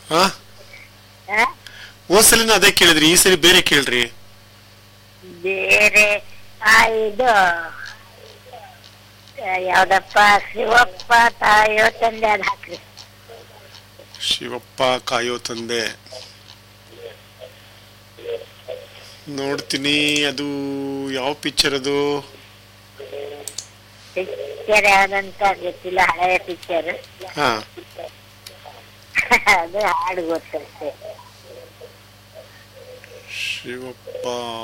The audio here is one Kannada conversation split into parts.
ಹಾ ಆ? ಹೋದ್ಸಲಿನ ಅದೇ ಕೇಳಿದ್ರಿ ಈ ಸರಿ ಬೇರೆ ಕೇಳ್ರಿ ಬೇರೆ ಆ ಇದು ಆ, ಯಾವ್ದಪ್ಪ ಶಿವಪ್ಪ ತಾಯೋ ತಂದೆ ಅದ್ ಹಾಕ್ರಿ ಶಿವಪ್ಪ ಕಾಯೋ ತಂದೆ ನೋಡ್ತೀನಿ ಅದು ಯಾವ ಪಿಕ್ಚರ್ ಅದು ಪಿಕ್ಚರ್ ಯಾವ್ದಂತ ಗೊತ್ತಿಲ್ಲ ಹಳೆಯ ಪಿಕ್ಚರ್ ಹಾ ಅದು ಹಾಡು ಗೊತ್ತಷ್ಟೇ ಶಿವಪ್ಪ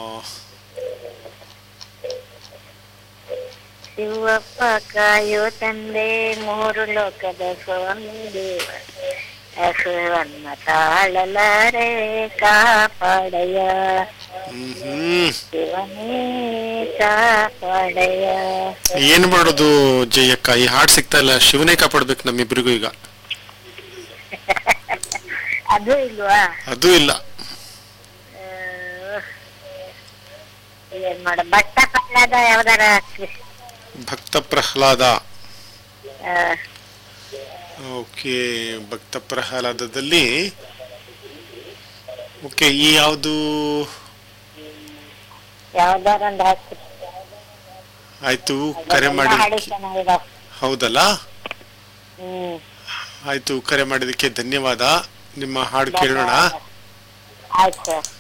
ಶಿವಪ್ಪ ಕಾಯೋ ತಂದೆ ಮೂರು ಲೋಕದ ಸ್ವಾಮಿ ಹಸುವನ್ನ ತಾಳಲಾರೆ ಕಾಪಾಡಯ್ಯ ಹ್ಮ್ ಹ್ಮ್ ಶಿವನೇ ಕಾಪಾಡಯ್ಯ ಏನ್ ಮಾಡೋದು ಜಯಕ್ಕ ಈ ಹಾಡ್ ಸಿಗ್ತಾ ಇಲ್ಲ ಶಿವನೇ ಕಾಪಾಡ್ಬೇಕು ನಮ್ಮಿಬ್ರಿಗೂ ಈಗ ಅದು ಇಲ್ವಾ ಅದು ಇಲ್ಲ ಆ, ಏನ್ ಮಾಡ ಬಟ್ಟ ಪಲ್ಲದ ಯಾವ್ದಾರ ಹಾಕ್ರಿ. ಭಕ್ತ ಪ್ರಹ್ಲಾದ ಆ, ಓಕೆ ಭಕ್ತ ಪ್ರಹ್ಲಾದದಲ್ಲಿ ಓಕೆ ಈ ಯಾವುದು ಯಾವ್ದಾರ ಒಂದು ಹಾಕ್ರಿ ಆಯ್ತು ಕರೆ ಎಲ್ಲ ಮಾಡಿ ಹಾಡು ಚೆನ್ನಾಗಿದಾವ್. ಹೌದಲ್ಲ ಹ್ಮ್ ಆಯ್ತು ಕರೆ ಮಾಡಿದಕ್ಕೆ ಧನ್ಯವಾದ ನಿಮ್ಮ ಹಾಡು ಕೇಳೋಣ ಆಯ್ತು